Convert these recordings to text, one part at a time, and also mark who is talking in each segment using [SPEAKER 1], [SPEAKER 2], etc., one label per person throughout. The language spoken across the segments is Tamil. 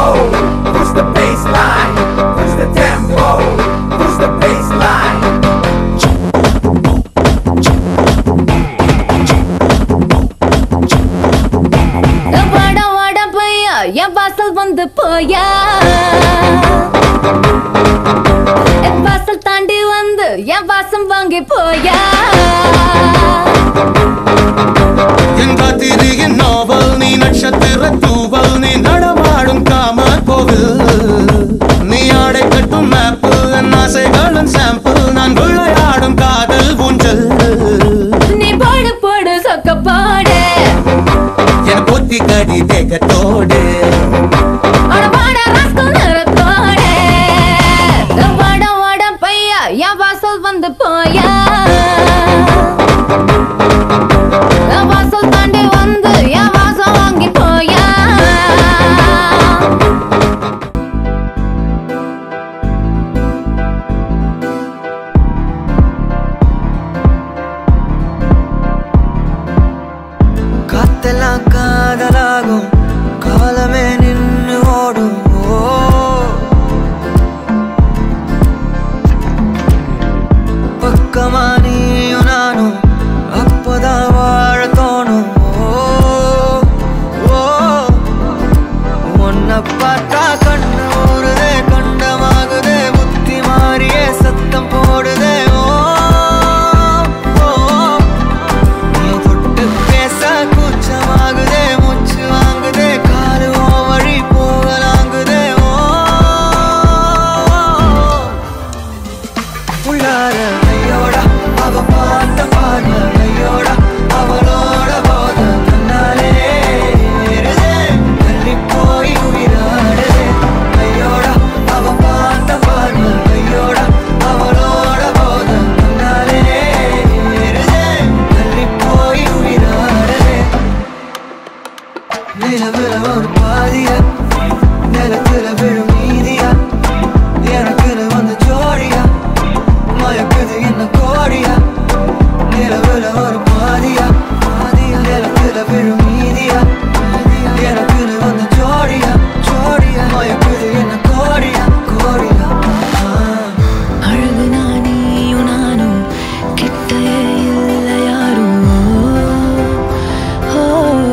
[SPEAKER 1] tempo, push the baseline, push the tempo, push the baseline.
[SPEAKER 2] வாட வாட பையா என் வாசல் வந்து போயா என் வாசல் தாண்டி வந்து என் வாசம் வாங்கி போயா
[SPEAKER 3] என் காத்திரியின் நாவல் நீ நட்சத்திர தூவல் நீ நடமாடும் காம கோவில் நீ ஆடை கட்டும் மேப்பு என் ஆசைகளின் சாம்பிள் நான் விளையாடும் காதல் ஊஞ்சல்
[SPEAKER 2] நீ போடு போடு சொக்க போடு
[SPEAKER 3] என் பொத்தி கடி தேகத்தோடு
[SPEAKER 2] அட வாட ராஸ்கல் நிறத்தோடு வாட வாட பையா என் வாசல் வந்து போயா என் வாசல் தாண்டி வந்து என் வாசம் வாங்கி போயா
[SPEAKER 4] காத்தெல்லாம் காதலாகும் காலமே நின்னு ஓடும் ஓ. பக்கமா நீயும் நானும் அப்பதான் வாழ தோணும் ஓ. ஓ. உன்னை பார்த்தா கண்ணு ஊறுதே கண்டமாகுதே புத்தி மாறியே சத்தம் போடுதே ஓ ஓ நீ தொட்டு பேச கூச்சமாகுதே மூச்சு வாங்குதே காலு ஓ வழி போகலாங்குதே ஓ உள்ளார ஐயோட அவ பார்த்த பார்வை ஐயோட அவளோட போத தன்னாலே ஏறுதே. தள்ளி போய் உயிராடுதே ஐயோட அவ பார்த்த பார்வை ஐயோட அவளோட போத தன்னாலே ஏறுதே. தள்ளி போய் உயிராடுதே நிலவுல ஒரு பாதியா நிலத்துல விழும் மீதியா எனக்குன்னு வந்து ஜோடியா மயக்குது என்ன கோடியா நிலவுல ஒரு பாதியா பாதியா நிலத்துல விழும் மீதியா எனக்குன்னு வந்து ஜோடியா ஜோடியா மயக்குது என்ன கோடியா கோடியா
[SPEAKER 5] அழகு நானியும் நானும் கிட்டே இல்லை யாரும் ஓ,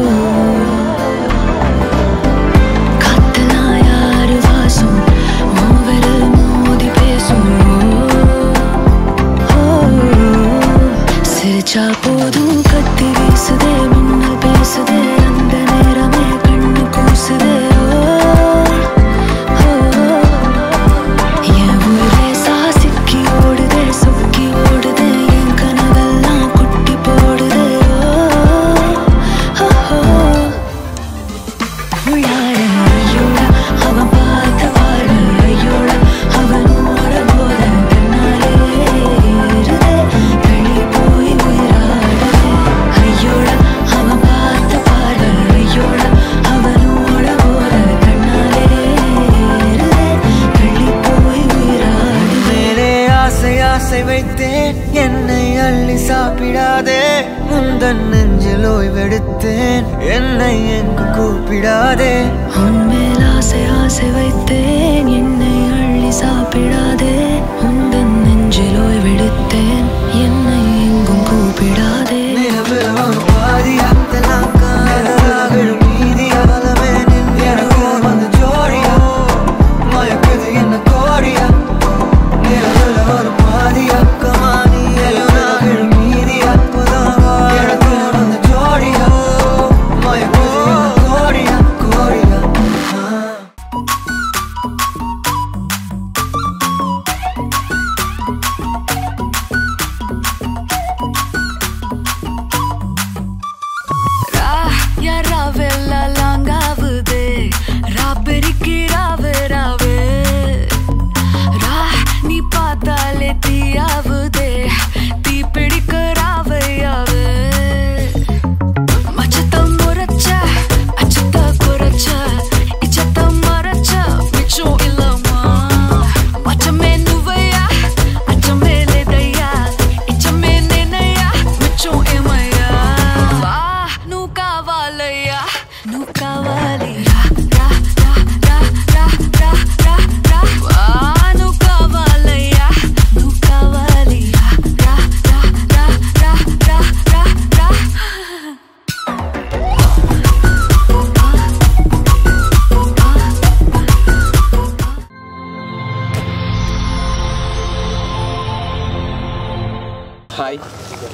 [SPEAKER 5] காத்தெல்லாம் யாரு வாசம் மூவரில் மோதி பேசும் ஓ, சிரிச்சா போதும் கத்தி வீசுதே மின்னல் பேசுதே அந்த நேரமே கண்ணு கூசுதே ஓ, ஓ என் ஊரே சாசிக்கி ஓடுதே சொக்கி ஓடுதே என் கனவெல்லாம் குட்டி போடுதே ஓ, ஓ, ஓ. உள்ளார ஐயோட அவன் பார்த்த பார்வை ஐயோட அவனோட போத தன்னாலே ஏறுதே தள்ளி போய் உயிராடுதே ஐயோட அவன் பார்த்த பார்வை ஐயோட அவனோட போத தன்னாலே ஏறுதே தள்ளி போய் உயிராடுதே
[SPEAKER 4] மேலே ஆசை ஆசை வைத்தேன் என்னை அள்ளி சாப்பிடாதே முந்தன் நெஞ்சில் ஓய்வெடுத்தேன் என்னை எங்கு கூப்பிடாதே
[SPEAKER 5] உன்மேல் ஆசை ஆசை வைத்தேன் என்னை அள்ளி சாப்பிடாதே உந்தன் நெஞ்சில் ஓய்வெடுத்தேன் என்னை எங்கும் கூப்பிடாதே
[SPEAKER 4] நிலவுல ஒரு பாதியா தெல்லாம் காதலா விழும் மீதியா பலமே நின்று எனக்கு வந்து ஜோடியா மயக்குது என்ன கோடியா நிலவுல ஒரு பாதியா கமானி எல்லாம் விழும் மீதியா புதாவா எனக்கு வந்து ஜோடியா மயக்குது என்ன கோடியா கோடியா ஆ.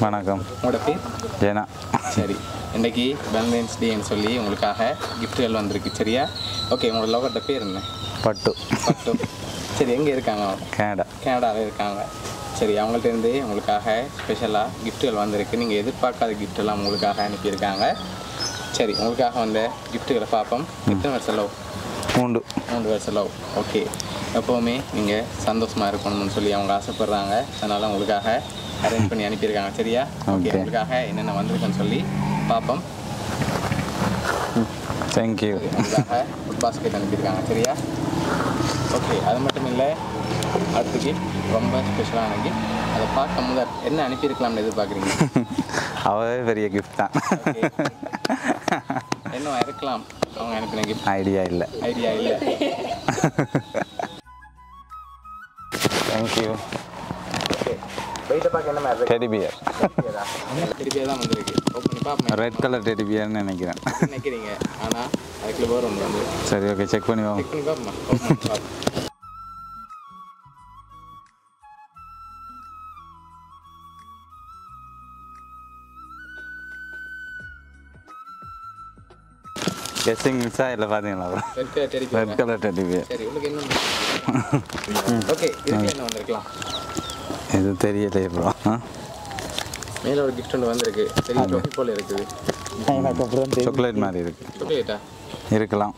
[SPEAKER 6] வணக்கம்
[SPEAKER 7] உங்களோட பேர்
[SPEAKER 6] ஜெனா
[SPEAKER 7] சரி இன்னைக்கு வேலண்டைன்ஸ் டேன்னு சொல்லி உங்களுக்காக கிஃப்ட்டுகள் வந்திருக்கு சரியா ஓகே உங்களோட லவர்கிட்ட பேர் என்ன
[SPEAKER 6] பட்டு
[SPEAKER 7] பட்டு சரி எங்கே இருக்காங்க அவங்க
[SPEAKER 6] கனடா
[SPEAKER 7] கனடாவில் இருக்காங்க சரி அவங்கள்ட்ட இருந்து உங்களுக்காக ஸ்பெஷலாக கிஃப்ட்டுகள் வந்திருக்கு நீங்கள் எதிர்பார்க்காத gift எல்லாம் உங்களுக்காக அனுப்பியிருக்காங்க சரி உங்களுக்காக வந்த கிஃப்ட்டுகளை பார்ப்போம் எத்தனை வருஷம் லவ்
[SPEAKER 6] மூண்டு
[SPEAKER 7] மூன்று வருஷம் லவ் ஓகே எப்போவுமே நீங்கள் சந்தோஷமாக இருக்கணும்னு சொல்லி அவங்க ஆசைப்படுறாங்க அதனால் உங்களுக்காக அரேஞ்ச் பண்ணி அனுப்பியிருக்காங்க சரியா ஓகே
[SPEAKER 6] Okay.
[SPEAKER 7] உங்களுக்காக என்னென்ன வந்திருக்குன்னு சொல்லி பார்ப்போம்
[SPEAKER 6] தேங்க்யூ
[SPEAKER 7] உங்களுக்காக ஃபுட் பாஸ்கெட் அனுப்பியிருக்காங்க சரியா ஓகே அது மட்டும் இல்லை அடுத்த கிஃப்ட் ரொம்ப ஸ்பெஷலான கிஃப்ட் அதை பார்க்கும் போது என்ன அனுப்பியிருக்கலாம்னு எதிர்பார்க்குறீங்க
[SPEAKER 6] அவவே பெரிய கிஃப்ட் தான்
[SPEAKER 7] Okay. என்ன இருக்கலாம் அவங்க அனுப்பின கிஃப்ட்
[SPEAKER 6] ஐடியா இல்லை
[SPEAKER 7] ஐடியா இல்லை
[SPEAKER 6] தேங்க்யூ
[SPEAKER 7] ஓகே வெயிட்டை பார்க்க என்ன மாதிரி
[SPEAKER 6] டெடி பியர்
[SPEAKER 7] திருப்பியாக தான் வந்திருக்கு ஓப்பன் பார்ப்போம்
[SPEAKER 6] ரெட் கலர் டெடி பியர்னு நினைக்கிறேன்
[SPEAKER 7] நினைக்கிறீங்க ஆனால் அதுக்குள்ள வேறு ஒன்று வந்து
[SPEAKER 6] சரி ஓகே செக் பண்ணி வாங்க
[SPEAKER 7] செக் பண்ணி பார்ப்போமா open பண்ணி பார்ப்போம்
[SPEAKER 6] கெஸ்டிங் மிஸ்ஸா இல்லை பார்த்தீங்களா
[SPEAKER 7] Red color teddy bear.
[SPEAKER 6] Red colour teddy bear
[SPEAKER 7] சரி உங்களுக்கு என்ன ஓகே இதுக்கு என்ன வந்திருக்கலாம்
[SPEAKER 6] இது தெரியலையே ப்ரோ
[SPEAKER 7] மேலே ஒரு கிஃப்ட் ஒன்று வந்திருக்கு பெரிய டோப்பி போல இருக்குது
[SPEAKER 6] சாக்லேட் மாதிரி இருக்கு
[SPEAKER 7] சாக்லேட்டா
[SPEAKER 6] இருக்கலாம்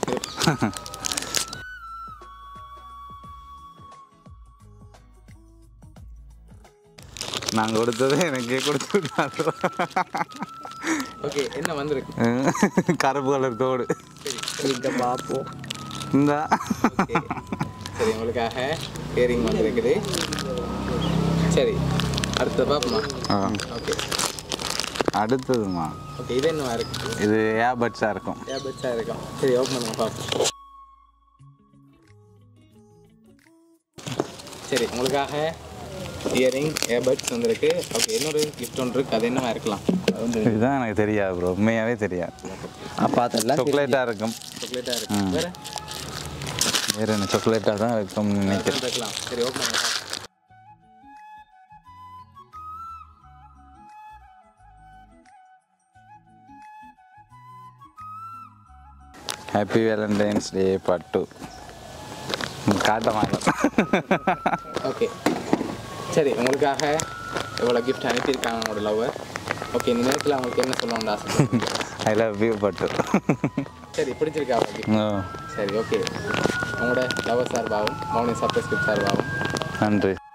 [SPEAKER 6] நான் கொடுத்தது எனக்கே கொடுத்து விட்டாரு
[SPEAKER 7] ஓகே என்ன வந்திருக்கு
[SPEAKER 6] கருப்பு கலர் தோடு
[SPEAKER 7] இங்கே பார்ப்போம்
[SPEAKER 6] இந்த
[SPEAKER 7] ஓகே சரி உங்களுக்காக இயரிங் வந்திருக்குது சரி அடுத்து பார்ப்போமா
[SPEAKER 6] ஆ.
[SPEAKER 7] ஓகே
[SPEAKER 6] அடுத்ததுமா
[SPEAKER 7] ஓகே இது என்ன இருக்கு
[SPEAKER 6] இது ஏர்பட்ஸாக இருக்கும்
[SPEAKER 7] ஏபட்ஸாக இருக்கும் சரி ஓப்பன் பண்ணுங்க பார்ப்போம் சரி உங்களுக்காக இயரிங் ஏபட்ஸ் வந்திருக்கு ஓகே இன்னொரு கிஃப்ட் ஒன்று இருக்குது அது என்னவா இருக்கலாம் அது வந்து
[SPEAKER 6] இதுதான் எனக்கு தெரியாது ப்ரோ உண்மையாகவே தெரியாது சாக்லேட்டாக இருக்கும்
[SPEAKER 7] சாக்லேட்டாக இருக்கு வேறு
[SPEAKER 6] வேறு என்ன சாக்லேட்டாக தான் இருக்கும்னு நினைக்கிறேன்
[SPEAKER 7] இருக்கலாம் சரி ஓப்பன் பண்ணுங்க
[SPEAKER 6] ஹாப்பி வேலண்டைன்ஸ் டே பட்டு காட்ட மாட்டேன்
[SPEAKER 7] ஓகே சரி உங்களுக்காக இவ்வளோ கிஃப்ட் அனுப்பியிருக்காங்க உங்களோட லவ்வர் ஓகே இந்த நேரத்தில் அவங்களுக்கு என்ன சொல்லணும்னு ஆசை
[SPEAKER 6] ஐ லவ் யூ பட்டு
[SPEAKER 7] சரி பிடிச்சிருக்கா அவங்க gift?
[SPEAKER 6] ஓ
[SPEAKER 7] சரி ஓகே உங்களோட லவர் சார்பாகவும் மௌனி சப்ரஸ்கிரிப்ட் சார்பாகவும்
[SPEAKER 6] நன்றி